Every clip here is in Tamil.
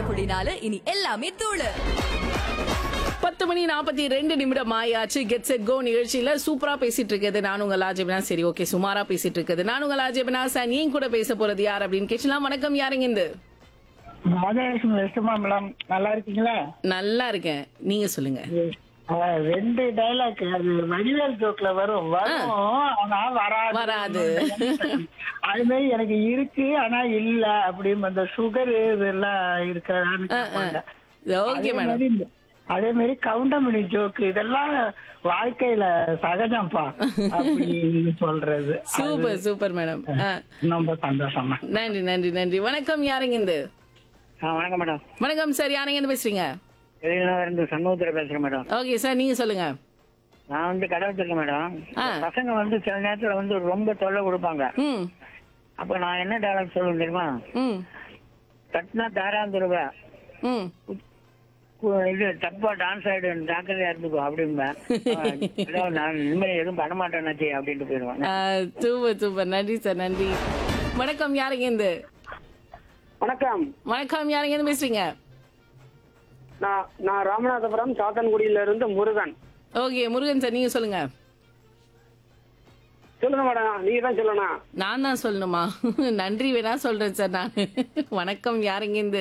புள்ளி நாலு இனி எல்லாமே தூளு பத்து மணி நாற்பத்தி ரெண்டு நிமிடம் ஆயாச்சு கெட் செட் கோ நிகழ்ச்சியில சூப்பரா பேசிட்டு இருக்குது நான் உங்க லாஜபினா சரி ஓகே சுமாரா பேசிட்டு இருக்குது நான் உங்க லாஜபினா சார் நீங்க கூட பேச போறது யார் அப்படின்னு கேட்கலாம் வணக்கம் யாருங்க இந்த ராஜலட்சுமி வெஸ்டமா மேடம் நல்லா இருக்கீங்களா நல்லா இருக்கேன் நீங்க சொல்லுங்க ஆஹ் ரெண்டு டைலாக் அது வடிவேல் ஜோக்ல வரும் வரும் ஆனா வராது வராது. அது மாதிரி எனக்கு இருக்கு ஆனா இல்ல அப்படின்னு அந்த சுகர் இதெல்லாம் இருக்கான்னு கேட்பாங்க. ஓகே அதே மேடம் மாதிரி இந்த- அதே மாதிரி கவுண்டமணி ஜோக்கு இதெல்லாம் வாழ்க்கையில சகஜம்ப்பா அப்படின்னு சொல்றது சூப்பர் சூப்பர் மேடம் ரொம்ப சந்தோஷமா நன்றி நன்றி நன்றி வணக்கம் யாருங்க இந்த வணக்கம் மேடம் வணக்கம் சார் யாருங்க இருந்து பேசுறீங்க இருந்து சண்முகத்துல பேசுறேன் மேடம் ஓகே சார் நீங்க சொல்லுங்க நான் வந்து கடை வச்சிருக்கேன் மேடம் ஆ. பசங்க வந்து சில நேரத்துல வந்து ரொம்ப தொல்லை கொடுப்பாங்க ம் அப்ப நான் என்ன டயலாக் சொல்லுவேன் தெரியுமா ம் கட்டினா தாராந்துருவ ம் இது தப்பா டான்ஸ் ஆயிடு ஜாக்கிரதையா இருந்துக்கோ அப்படிம்பேன் அஹ் நான் இனிமேல் எதுவும் பண்ண மாட்டேன்னாச்சு அப்படின்ட்டு போயிடுவேன் சூப்பர் சூப்பர் நன்றி சார் நன்றி வணக்கம் யாருங்க இருந்து வணக்கம் வணக்கம் யாருங்க இருந்து பேசுறீங்க நான் நான் ராமநாதபுரம் சாத்தன்குடியில இருந்து முருகன் ஓகே முருகன் சார் நீங்க சொல்லுங்க சொல்லுங்க மேடம் நீங்க தான் சொல்லணும் நான் தான் சொல்லணுமா நன்றி வேணா சொல்றேன் சார் நான் வணக்கம் யாருங்க இருந்து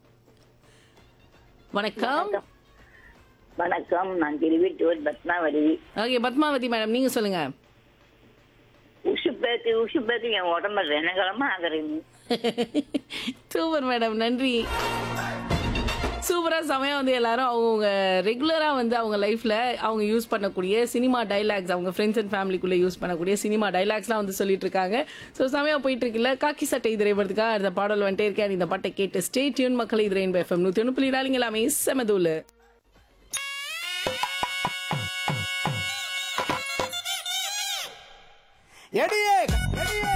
வணக்கம் வணக்கம் நான் திருவிட்டூர் பத்மாவதி ஓகே பத்மாவதி மேடம் நீங்க சொல்லுங்க உஷு பேத்து உஷு பேத்து என் உடம்பு ரணகலமா ஆகுறீங்க சூப்பர் மேடம் நன்றி சூப்பரா செமையா வந்து எல்லாரும் அவங்க ரெகுலரா வந்து அவங்க லைஃப்ல அவங்க யூஸ் பண்ணக்கூடிய சினிமா டைலாக்ஸ் அவங்க ஃப்ரெண்ட்ஸ் அண்ட் ஃபேமிலிக்குள்ள யூஸ் பண்ணக்கூடிய சினிமா டைலாக்ஸ்லாம் வந்து சொல்லிட்டு இருக்காங்க ஸோ செமையா போயிட்டு இருக்குல்ல காக்கி சட்டை திரைப்படத்துக்காக அந்த பாடல் வந்துட்டே இருக்கேன் இந்த பாட்டை கேட்டு ஸ்டே டியூன் மக்களை இது ரெயின் எஃப்எம் நூத்தி ஒன்று புள்ளி நாலுங்க எல்லாமே செமதூலு எடியே எடியே